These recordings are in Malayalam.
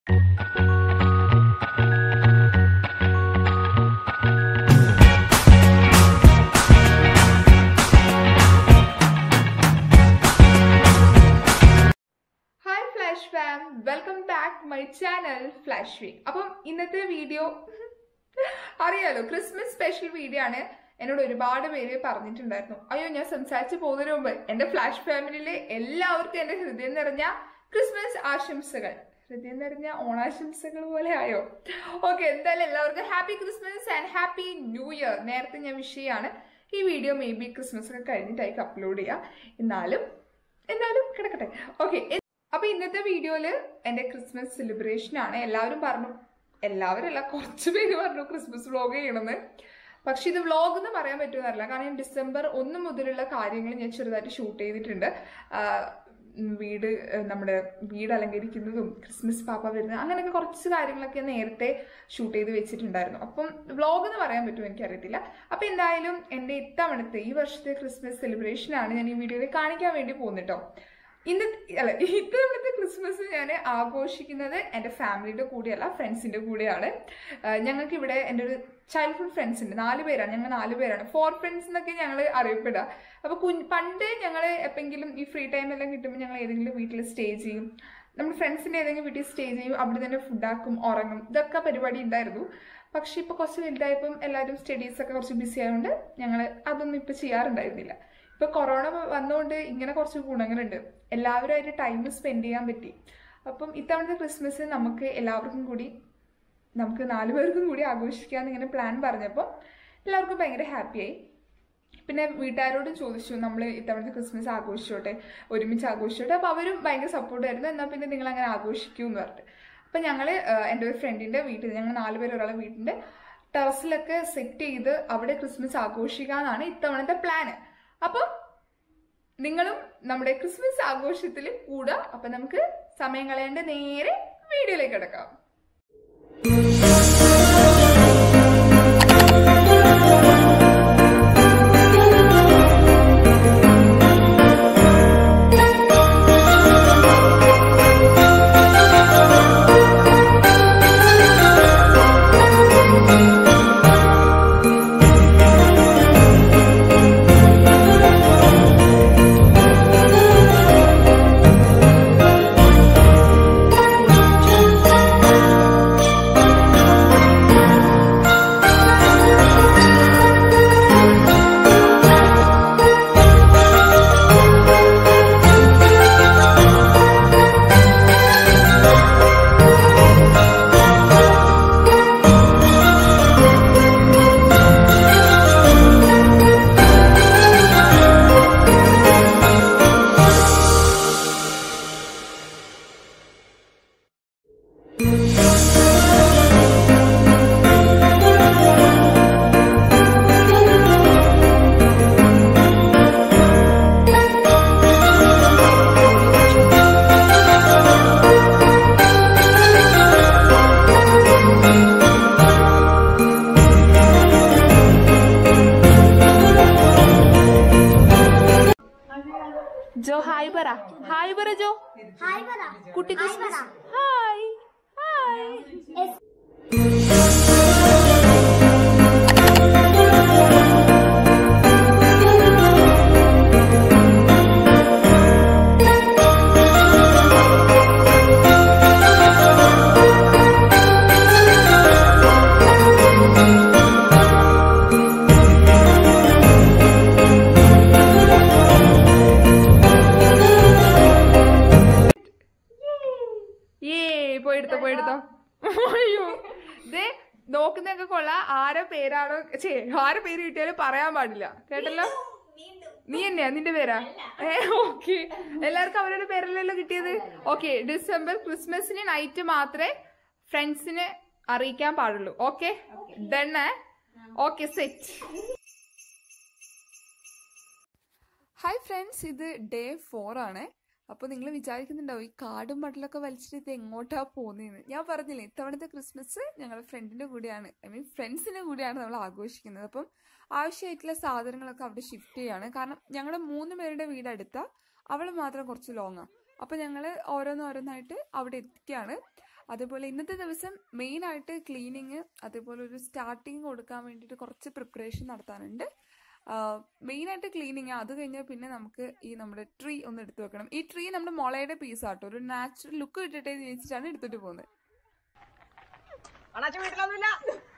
Hi flash farm welcome back my channel flash week അപ്പം ഇന്നത്തെ വീഡിയോ അറിയാലോ ക്രിസ്മസ് സ്പെഷ്യൽ വീഡിയോ ആണ് എന്നോട് ഒരുപാട് പേര് പറഞ്ഞിട്ടുണ്ടായിരുന്നു അയ്യോ ഞാൻ സംസാരിച്ചു പോകുന്നതിന് മുമ്പ് എന്റെ ഫ്ലാഷ് ഫാമിലിയിലെ എല്ലാവർക്കും എന്റെ ഹൃദയം നിറഞ്ഞ ക്രിസ്മസ് ആശംസകൾ ഹൃദയം നിറഞ്ഞ ഓണാശംസകൾ പോലെ ആയോ ഓക്കെ എന്തായാലും എല്ലാവർക്കും happy Christmas and happy new year നേരത്തെ ഞാൻ വിഷയമാണ് ഈ വീഡിയോ മേ ബി ക്രിസ്മസ് ഒക്കെ കഴിഞ്ഞിട്ടായിരിക്കും അപ്ലോഡ് ചെയ്യുക എന്നാലും എന്നാലും കിടക്കട്ടെ ഓക്കെ അപ്പൊ ഇന്നത്തെ വീഡിയോയില് എന്റെ ക്രിസ്മസ് സെലിബ്രേഷൻ ആണ് എല്ലാവരും പറഞ്ഞു എല്ലാവരും അല്ല കുറച്ച് പേര് പറഞ്ഞു ക്രിസ്മസ് വ്ളോഗ് ചെയ്യണമെന്ന് പക്ഷെ ഇത് വ്ളോഗ് എന്ന് പറയാൻ പറ്റുമെന്നറിയില്ല കാരണം ഞാൻ ഡിസംബർ ഒന്ന് മുതലുള്ള കാര്യങ്ങൾ ഞാൻ ചെറുതായിട്ട് ഷൂട്ട് ചെയ്തിട്ടുണ്ട് ആ, ഉം, വീട് ഏഹ്, നമ്മുടെ വീട് അലങ്കരിക്കുന്നതും ക്രിസ്മസ് പാപ്പ വരുന്നത് അങ്ങനെയൊക്കെ കുറച്ച് കാര്യങ്ങളൊക്കെ നേരത്തെ ഷൂട്ട് ചെയ്ത് വെച്ചിട്ടുണ്ടായിരുന്നു അപ്പം വ്ളോഗ് എന്ന് പറയാൻ പറ്റുമോ എനിക്കറിയത്തില്ല അപ്പം എന്തായാലും എൻ്റെ ഇത്തവണത്തെ ഈ വർഷത്തെ ക്രിസ്മസ് സെലിബ്രേഷൻ ആണ് ഞാൻ ഈ വീഡിയോയിൽ കാണിക്കാൻ വേണ്ടി പോകുന്നിട്ടോ ഇന്ന് അല്ല ഇത്തവണത്തെ ക്രിസ്മസ് ഞാൻ ആഘോഷിക്കുന്നത് എൻ്റെ ഫാമിലിയുടെ കൂടെയല്ല ഫ്രണ്ട്സിൻ്റെ കൂടെയാണ് ആഹ് ഞങ്ങൾക്ക് ഇവിടെ എൻ്റെ ഒരു ചൈൽഡ്ഹുഡ് ഫ്രണ്ട്സ് ഉണ്ട് നാല് പേരാണ് ഞങ്ങൾ നാല് പേരാണ് ഫോർ ഫ്രണ്ട്സ് എന്നൊക്കെ ഞങ്ങൾ അറിയപ്പെടുക അപ്പോൾ കുഞ്ഞ് പണ്ട് ഞങ്ങൾ എപ്പോഴെങ്കിലും ഈ ഫ്രീ ടൈം എല്ലാം കിട്ടുമ്പോൾ ഞങ്ങൾ ഏതെങ്കിലും വീട്ടിൽ സ്റ്റേ ചെയ്യും നമ്മുടെ ഫ്രണ്ട്സിൻ്റെ ഏതെങ്കിലും വീട്ടിൽ സ്റ്റേ ചെയ്യും അവിടെ തന്നെ ഫുഡാക്കും ഉറങ്ങും ഇതൊക്കെ പരിപാടി ഉണ്ടായിരുന്നു പക്ഷെ ഇപ്പോൾ കുറച്ച് വലുതായപ്പം എല്ലാവരും സ്റ്റഡീസ് ഒക്കെ കുറച്ച് ബിസി ആയതുകൊണ്ട് ഞങ്ങൾ അതൊന്നും ഇപ്പോൾ ചെയ്യാറുണ്ടായിരുന്നില്ല ഇപ്പോൾ കൊറോണ വന്നുകൊണ്ട് ഇങ്ങനെ കുറച്ച് ഗുണങ്ങളുണ്ട് എല്ലാവരുമായിട്ട് ടൈം സ്പെൻഡ് ചെയ്യാൻ പറ്റി അപ്പം ഇത്തവണത്തെ ക്രിസ്മസ് നമുക്ക് എല്ലാവർക്കും കൂടി നമുക്ക് നാല് പേർക്കും കൂടി ആഘോഷിക്കാമെന്ന് ഇങ്ങനെ പ്ലാൻ പറഞ്ഞപ്പോൾ എല്ലാവർക്കും ഭയങ്കര ഹാപ്പിയായി പിന്നെ വീട്ടുകാരോടും ചോദിച്ചു നമ്മൾ ഇത്തവണത്തെ ക്രിസ്മസ് ആഘോഷിച്ചോട്ടെ ഒരുമിച്ച് ആഘോഷിച്ചോട്ടെ അപ്പോൾ അവരും ഭയങ്കര സപ്പോർട്ടായിരുന്നു എന്നാൽ പിന്നെ നിങ്ങൾ അങ്ങനെ ആഘോഷിക്കൂ എന്ന് പറഞ്ഞിട്ട് അപ്പം ഞങ്ങൾ എൻ്റെ ഒരു ഫ്രണ്ടിൻ്റെ വീട്ടിൽ ഞങ്ങൾ നാല് പേര് ഒരാളെ വീട്ടിൻ്റെ ടെറസിലൊക്കെ സെറ്റ് ചെയ്ത് അവിടെ ക്രിസ്മസ് ആഘോഷിക്കാന്നാണ് ഇത്തവണത്തെ പ്ലാന് അപ്പം നിങ്ങളും നമ്മുടെ ക്രിസ്മസ് ആഘോഷത്തിൽ കൂടുക അപ്പം നമുക്ക് സമയം കളയേണ്ട നേരെ വീഡിയോയിലേക്ക് കിടക്കാം ജോ ഹായ് പറ ഹായ് പറ ജോ ഹായ് പറ കുട്ടി ഹായ് പറ ഹായ് ഹായ് എസ് ഏ പോയെടുത്തോ പോയെടുത്തോ അയ്യോ ദേ നോക്കുന്നൊക്കെ കൊള്ളാം ആരെ പേരാണോ ചേ ആരെ പേര് കിട്ടിയാലും പറയാൻ പാടില്ല കേട്ടല്ലോ നീ തന്നെയാ നിന്റെ പേരാ ഏ ഓക്കെ എല്ലാവർക്കും അവരുടെ പേരല്ലല്ലോ കിട്ടിയത് ഓക്കെ ഡിസംബർ ക്രിസ്മസിന് നൈറ്റ് മാത്രമേ ഫ്രണ്ട്സിന് അറിയിക്കാൻ പാടുള്ളൂ ഓക്കെ ഡണ്ണേ ഓക്കെ സെറ്റ് ഹായ് ഫ്രണ്ട്സ് ഇത് ഡേ ഫോർ ആണ് അപ്പോൾ നിങ്ങൾ വിചാരിക്കുന്നുണ്ടാവും ഈ കാടും മടലൊക്കെ വലിച്ചിട്ട് ഇത് എങ്ങോട്ടാ പോകുന്നതെന്ന് ഞാൻ പറഞ്ഞില്ലേ ഇത്തവണത്തെ ക്രിസ്മസ് ഞങ്ങളുടെ ഫ്രണ്ടിൻ്റെ കൂടെയാണ് ഐ മീൻ ഫ്രണ്ട്സിൻ്റെ കൂടെയാണ് നമ്മൾ ആഘോഷിക്കുന്നത് അപ്പം ആവശ്യമായിട്ടുള്ള സാധനങ്ങളൊക്കെ അവിടെ ഷിഫ്റ്റ് ചെയ്യാണ് കാരണം ഞങ്ങളുടെ മൂന്ന് പേരുടെ വീട് അടുത്ത അവൾ മാത്രം കുറച്ച് ലോങ്ങാണ് അപ്പോൾ ഞങ്ങൾ ഓരോന്നോരോന്നായിട്ട് അവിടെ എത്തിക്കുകയാണ് അതേപോലെ ഇന്നത്തെ ദിവസം മെയിൻ ആയിട്ട് ക്ലീനിങ് അതേപോലെ ഒരു സ്റ്റാർട്ടിങ് കൊടുക്കാൻ വേണ്ടിയിട്ട് കുറച്ച് പ്രിപ്പറേഷൻ നടത്താനുണ്ട് മെയിൻ ആയിട്ട് ക്ലീനിങ് അത് കഴിഞ്ഞാൽ പിന്നെ നമുക്ക് ഈ നമ്മുടെ ട്രീ ഒന്ന് എടുത്തു വെക്കണം ഈ ട്രീ നമ്മുടെ മുളയുടെ പീസ് ആട്ടോ ഒരു നാച്ചുറൽ ലുക്ക് കിട്ടട്ടെ എന്ന് ചോദിച്ചിട്ടാണ് എടുത്തിട്ട് പോകുന്നത് അണാച്ച വീട്ടിലൊന്നുമില്ല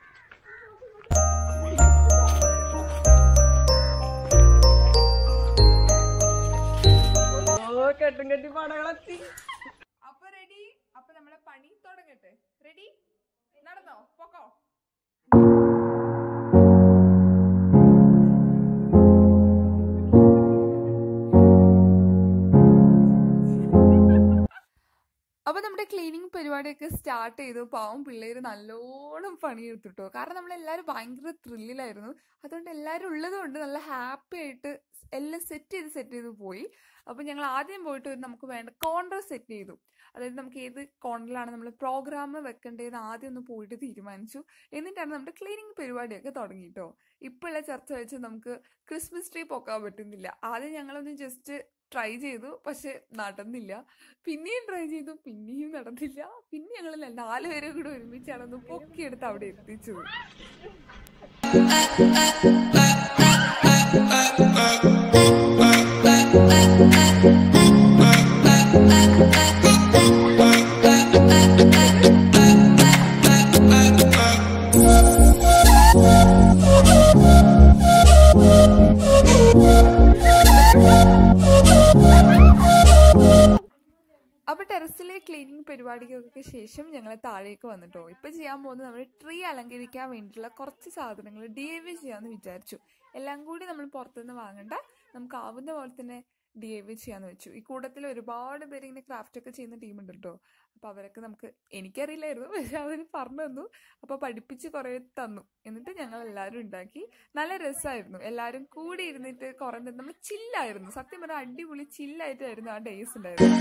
ഓ കെട്ടും കെട്ടി പടകളെത്തി അപ്പൊ റെഡി അപ്പൊ നമ്മളെ പണി തുടങ്ങട്ടെ റെഡി നടന്നോ പൊക്കോ അപ്പൊ നമ്മുടെ ക്ലീനിങ് പരിപാടിയൊക്കെ സ്റ്റാർട്ട് ചെയ്തു പാവം പിള്ളേര് നല്ലോണം പണിയെടുത്തിട്ടോ കാരണം നമ്മളെല്ലാവരും ഭയങ്കര ത്രില്ലിലായിരുന്നു അതുകൊണ്ട് എല്ലാവരും ഉള്ളത് കൊണ്ട് നല്ല ഹാപ്പി ആയിട്ട് എല്ലാം സെറ്റ് ചെയ്ത് സെറ്റ് ചെയ്ത് പോയി അപ്പൊ ഞങ്ങൾ ആദ്യം പോയിട്ട് ഒരു നമുക്ക് വേണ്ട കോർണർ സെറ്റ് ചെയ്തു അതായത് നമുക്ക് ഏത് കോർണറിലാണ് നമ്മൾ പ്രോഗ്രാം വെക്കേണ്ടതെന്ന് ആദ്യം ഒന്ന് പോയിട്ട് തീരുമാനിച്ചു എന്നിട്ടാണ് നമ്മുടെ ക്ലീനിങ് പരിപാടിയൊക്കെ തുടങ്ങിട്ടോ ഇപ്പോഴുള്ള ചർച്ച വെച്ച് നമുക്ക് ക്രിസ്മസ് ട്രീ പൊക്കാൻ പറ്റുന്നില്ല ആദ്യം ഞങ്ങളൊന്ന് ജസ്റ്റ് ട്രൈ ചെയ്തു പക്ഷെ നടന്നില്ല പിന്നെയും ട്രൈ ചെയ്തു പിന്നെയും നടന്നില്ല പിന്നെ ഞങ്ങൾ നാല് പേരും കൂടെ ഒരുമിച്ചാണ് ഒന്ന് പൊക്കിയെടുത്ത് അവിടെ എത്തിച്ചത് അപ്പൊ ടെറസിലെ ക്ലീനിങ് പരിപാടികൾക്ക് ശേഷം ഞങ്ങൾ താഴേക്ക് വന്നിട്ടോ ഇപ്പൊ ചെയ്യാൻ പോകുന്നത് നമ്മൾ ട്രീ അലങ്കരിക്കാൻ വേണ്ടിയിട്ടുള്ള കുറച്ച് സാധനങ്ങൾ ഡി ഐ വി ചെയ്യാന്ന് വിചാരിച്ചു എല്ലാം കൂടി നമ്മൾ പുറത്തുനിന്ന് വാങ്ങണ്ട നമുക്ക് ആവുന്ന പോലെ തന്നെ ഡി ഐ വി ചെയ്യാന്ന് വെച്ചു ഈ കൂട്ടത്തിൽ ഒരുപാട് പേര് ഇങ്ങനെ ക്രാഫ്റ്റ് ഒക്കെ ചെയ്യുന്ന ടീമുണ്ട് കേട്ടോ അപ്പൊ അവരൊക്കെ നമുക്ക് എനിക്കറിയില്ലായിരുന്നു പക്ഷെ അവർ പറഞ്ഞു തന്നു അപ്പൊ പഠിപ്പിച്ച് കുറെ തന്നു എന്നിട്ട് ഞങ്ങൾ എല്ലാവരും ഉണ്ടാക്കി നല്ല രസമായിരുന്നു എല്ലാവരും കൂടി ഇരുന്നിട്ട് കുറെ നമ്മൾ ചില്ലായിരുന്നു സത്യം പറഞ്ഞാൽ അടിപൊളി ചില്ലായിട്ടായിരുന്നു ആ ഡേയ്സ് ഉണ്ടായിരുന്നു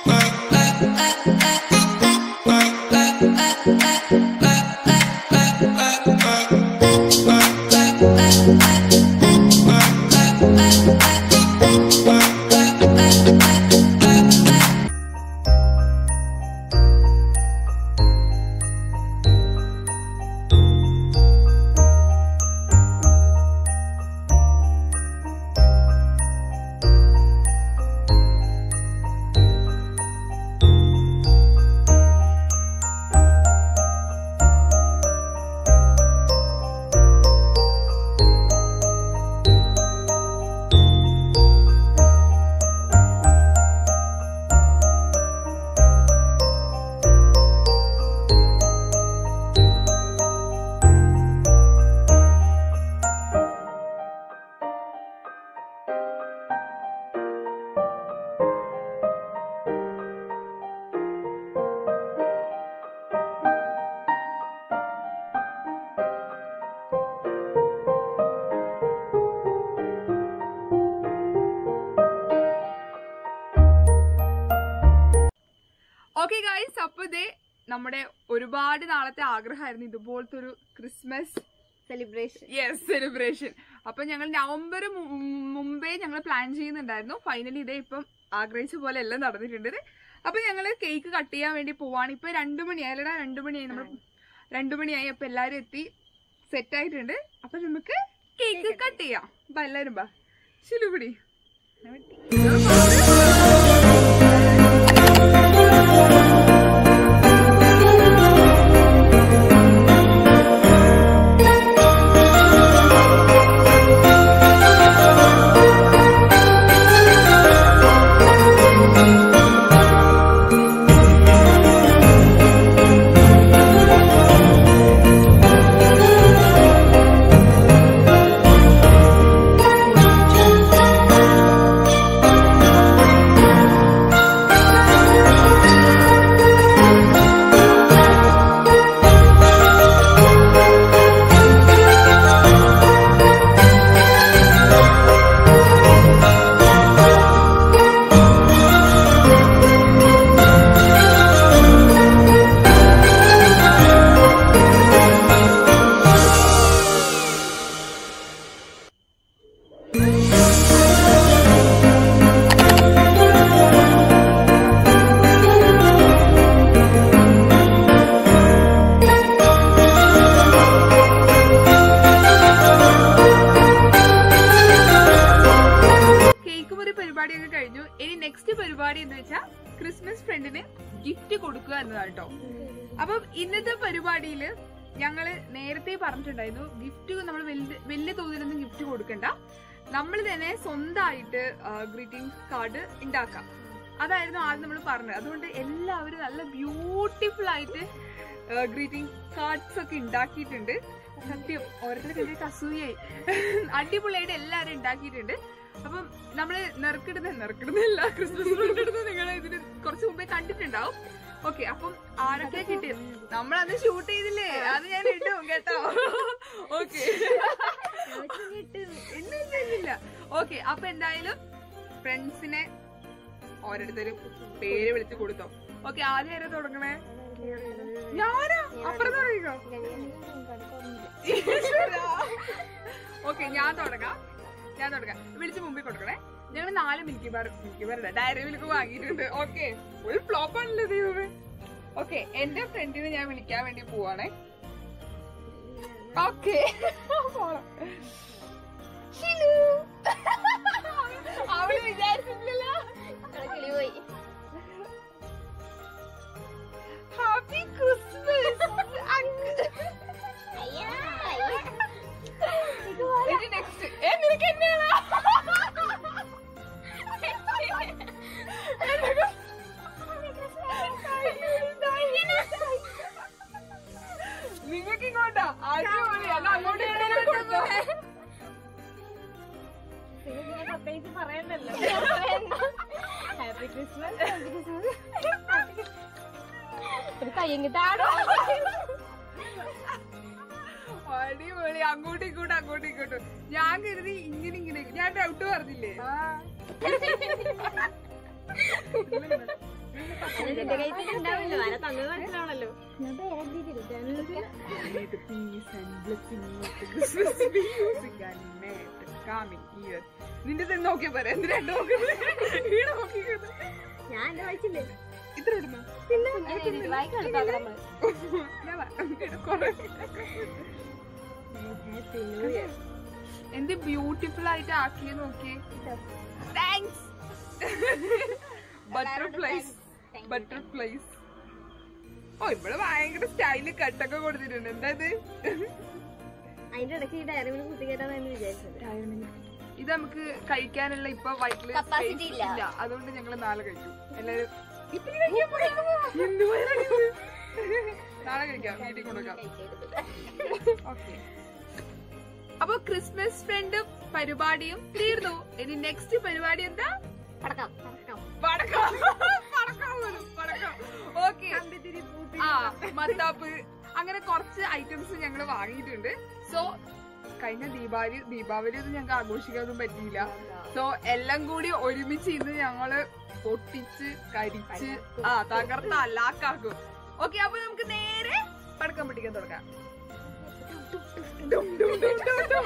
ഓക്കെ ഗൈസ് അപ്പൊ ഇതേ നമ്മുടെ ഒരുപാട് നാളത്തെ ആഗ്രഹമായിരുന്നു ഇതുപോലത്തെ ഒരു ക്രിസ്മസ് സെലിബ്രേഷൻ യെസ് സെലിബ്രേഷൻ അപ്പൊ ഞങ്ങൾ നവംബർ മുമ്പേ ഞങ്ങൾ പ്ലാൻ ചെയ്യുന്നുണ്ടായിരുന്നു ഫൈനലി ഇതേ ഇപ്പം ആഗ്രഹിച്ച പോലെ എല്ലാം നടന്നിട്ടുണ്ട് അപ്പൊ ഞങ്ങൾ കേക്ക് കട്ട് ചെയ്യാൻ വേണ്ടി പോവാണ് ഇപ്പൊ രണ്ടു മണിയായി അല്ലടാ രണ്ടു മണിയായി നമ്മൾ രണ്ടു മണിയായി അപ്പൊ എല്ലാരും എത്തി സെറ്റ് ആയിട്ടുണ്ട് അപ്പൊ നമുക്ക് കേക്ക് കട്ട് ചെയ്യാം അപ്പൊ എല്ലാരും ബാ ശിലുപിടി Thank അപ്പം ഇന്നത്തെ പരിപാടിയില് ഞങ്ങള് നേരത്തെ പറഞ്ഞിട്ടുണ്ടായിരുന്നു ഗിഫ്റ്റ് നമ്മൾ വലിയ വലിയ തോതിലൊന്നും ഗിഫ്റ്റ് കൊടുക്കണ്ട നമ്മൾ തന്നെ സ്വന്തമായിട്ട് ഗ്രീറ്റിംഗ് കാർഡ് ഉണ്ടാക്കാം അതായിരുന്നു ആദ്യം നമ്മൾ പറഞ്ഞത് അതുകൊണ്ട് എല്ലാവരും നല്ല ബ്യൂട്ടിഫുൾ ആയിട്ട് ഗ്രീറ്റിംഗ് കാർഡ്സ് ഒക്കെ ഉണ്ടാക്കിയിട്ടുണ്ട് സത്യം ഓരോരുത്തർ കണ്ടിട്ട് അസൂയായി അടിപൊളിയായിട്ട് എല്ലാവരും ഉണ്ടാക്കിയിട്ടുണ്ട് അപ്പം നമ്മള് നെറുക്കിടുന്ന നെറുക്കിടുന്നില്ല ക്രിസ്മസ് ഇടുന്നത് നിങ്ങൾ ഇതിന് കുറച്ച് മുമ്പേ കണ്ടിട്ടുണ്ടാവും ഓക്കെ അപ്പം ആരൊക്കെ കിട്ടി നമ്മളത് ഷൂട്ട് ചെയ്തില്ലേ അത് ഞാൻ ഇടും കേട്ടോ ഓക്കെ ഇല്ല ഓക്കെ അപ്പൊ എന്തായാലും ഫ്രണ്ട്സിനെ ഓരോരുത്തരും പേര് വിളിച്ച് കൊടുത്തോ ഓക്കെ ആദ്യം ആരാ തുടങ്ങണേ ഞാനാ അപ്പുറം തുടങ്ങിക്കോ ഓക്കെ ഞാൻ തുടങ്ങാം ഞാൻ തുടങ്ങാം വിളിച്ച് മുമ്പിൽ കൊടുക്കണേ ഞങ്ങൾ നാല് milky bar milky bar dairy milk വാങ്ങിയിട്ടുണ്ട് ഓക്കെ ഒരു ഫ്ലോപ്പ് ആണല്ലോ ദൈവമേ ഓക്കെ എന്റെ ഫ്രണ്ടിനെ ഞാൻ വിളിക്കാൻ വേണ്ടി പോവാണേ ഓക്കെ അവള് വിചാരിച്ചിട്ടില്ലല്ലോ ഹാപ്പി ക്രിസ്മസ് ഇത് നെക്സ്റ്റ് ഏ നിനക്ക് എന്നെയാണോ നിങ്ങൾക്ക് ഇങ്ങോട്ടാ അടിപൊളി അത് അങ്ങോട്ട് എവിടെയെങ്കിലും കൊടുത്തോ. പ്രത്യേകിച്ച് പറയണ്ടല്ലോ ഹാപ്പി ക്രിസ്മസ് ഒരു കയ്യങ്ങിട്ടാടോ അടിപൊളി അങ്ങോട്ടും ഇങ്ങോട്ടും അങ്ങോട്ടും ഇങ്ങോട്ടും ഞാൻ കരുതി ഇങ്ങനെ ഇങ്ങനെ ഞാൻ ഡൗട്ട് പറഞ്ഞില്ലേ നിന്റെ കയ്യിൽ ഉണ്ടാവില്ല വര തന്നത് മനസ്സിലാവണല്ലോ ഞാൻ പേരെന്തിട്ടില്ല May the peace and blessing of the Christmas be music and may the coming year. നിന്റെ തന്നെ നോക്കിയാ പറയാം എന്തിനാ നോക്കുന്നത് ഇവിടെ നോക്കിയത് ഞാൻ എന്റെ വായിച്ചില്ലേ ഇത്ര ഇടുന്നു ഞാൻ വാ- ഇവിടെ കുറേ. എന്ത് ബ്യൂട്ടിഫുൾ ആയിട്ട് ആക്കി നോക്കി താങ്ക്സ് ബട്ടർഫ്ലൈസ് ബട്ടർഫ്ലൈസ് ഓ ഇവിടെ ഭയങ്കര സ്റ്റൈല് കട്ടൊക്കെ കൊടുത്തിട്ടുണ്ട് എന്താ ഇത് അതിന്റെ ഇടയ്ക്ക് ഈ ഡയറി മിൽക്ക് കുത്തിക്കേറ്റാന്ന് വിചാരിച്ചത് ഇത് നമുക്ക് കഴിക്കാനുള്ള ഇപ്പൊ വയറ്റില് Capacity space ഇല്ല. ഇല്ല അതുകൊണ്ട് ഞങ്ങള് നാളെ കഴിക്കും എല്ലാരും ഇത്തിരി കഴിക്കാൻ പോയി. എന്ത് വയറാണ് ഇത്? നാളെ കഴിക്കാം വീട്ടിൽ കൊണ്ടുവെക്കാം ഓക്കെ അപ്പൊ ക്രിസ്മസ് ഫ്രണ്ട് പരിപാടിയും തീർന്നു ഇനി നെക്സ്റ്റ് പരിപാടി എന്താ പടക്കാം പടക്കാം പടക്കം പടക്കം പോലും, പടക്കം ഓക്കെ കമ്പിത്തിരി പൂത്തി ആ മത്താപ്പ് അങ്ങനെ കുറച്ച് ഐറ്റംസ് ഞങ്ങൾ വാങ്ങിയിട്ടുണ്ട് സോ കഴിഞ്ഞ ദീപാവലി ദീപാവലി ഒന്നും ഞങ്ങൾക്ക് ആഘോഷിക്കാനൊന്നും പറ്റിയില്ല സോ എല്ലാം കൂടി ഒരുമിച്ച് ഇന്ന് ഞങ്ങള് പൊട്ടിച്ച് കരിച്ച് ആ തകർത്ത് അല്ലാക്കാക്കും ഓക്കെ അപ്പൊ നമുക്ക് നേരെ പടക്കം പൊട്ടിക്കാൻ തുടങ്ങാം ഡും, ഡും, ഡും, ഡും, ഡും.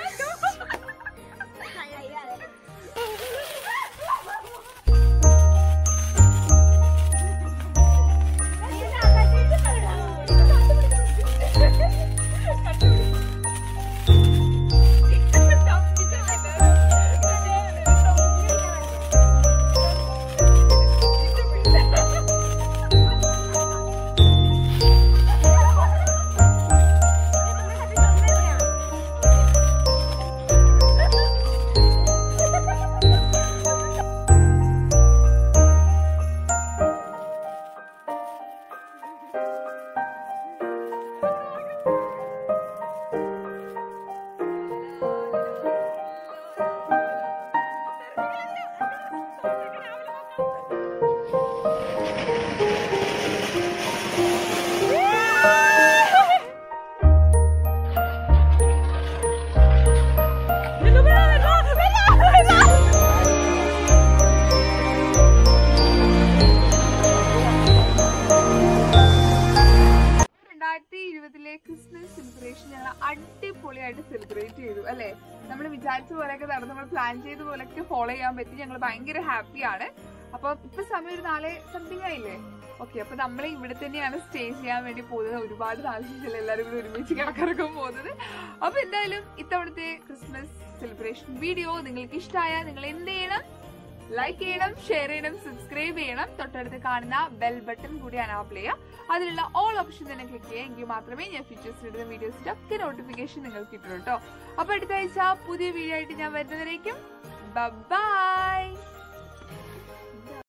രണ്ടായിരത്തി ഇരുപതിലെ ക്രിസ്മസ് സെലിബ്രേഷൻ ഞങ്ങൾ അടിപൊളിയായിട്ട് സെലിബ്രേറ്റ് ചെയ്തു അല്ലെ നമ്മൾ വിചാരിച്ച പോലെയൊക്കെ നടന്നു നമ്മൾ പ്ലാൻ ചെയ്ത പോലെയൊക്കെ ഫോളോ ചെയ്യാൻ പറ്റി ഞങ്ങൾ ഭയങ്കര ഹാപ്പിയാണ് അപ്പൊ ഇപ്പൊ സമയം ഒരു നാളെ സംതിങ് ആയില്ലേ ഓക്കെ അപ്പൊ നമ്മൾ ഇവിടെ തന്നെയാണ് സ്റ്റേ ചെയ്യാൻ വേണ്ടി പോകുന്നത് ഒരുപാട് നാളുകളിൽ എല്ലാവരും കൂടി ഒരുമിച്ച് കിടക്കിറക്കാൻ പോകുന്നത് അപ്പൊ എന്തായാലും ഇത്തവണത്തെ ക്രിസ്മസ് സെലിബ്രേഷൻ വീഡിയോ നിങ്ങൾക്ക് ഇഷ്ടമായ നിങ്ങൾ എന്ത് ചെയ്യണം ലൈക്ക് ചെയ്യണം ഷെയർ ചെയ്യണം സബ്സ്ക്രൈബ് ചെയ്യണം തൊട്ടടുത്ത് കാണുന്ന ബെൽ ബട്ടൺ കൂടി അനാപ്പിൾ ചെയ്യുക അതിലുള്ള ഓൾ ഓപ്ഷൻ തന്നെ ക്ലിക്ക് ചെയ്യുക എങ്കിൽ മാത്രമേ ഞാൻ ഫീച്ചേഴ്സ് ഇടുന്ന വീഡിയോസിന്റെ ഒക്കെ നോട്ടിഫിക്കേഷൻ നിങ്ങൾക്ക് കിട്ടുള്ളൂ കേട്ടോ അപ്പൊ അടുത്ത ആഴ്ച പുതിയ വീഡിയോ ആയിട്ട് ഞാൻ വരുന്നതിലേക്കും ബൈ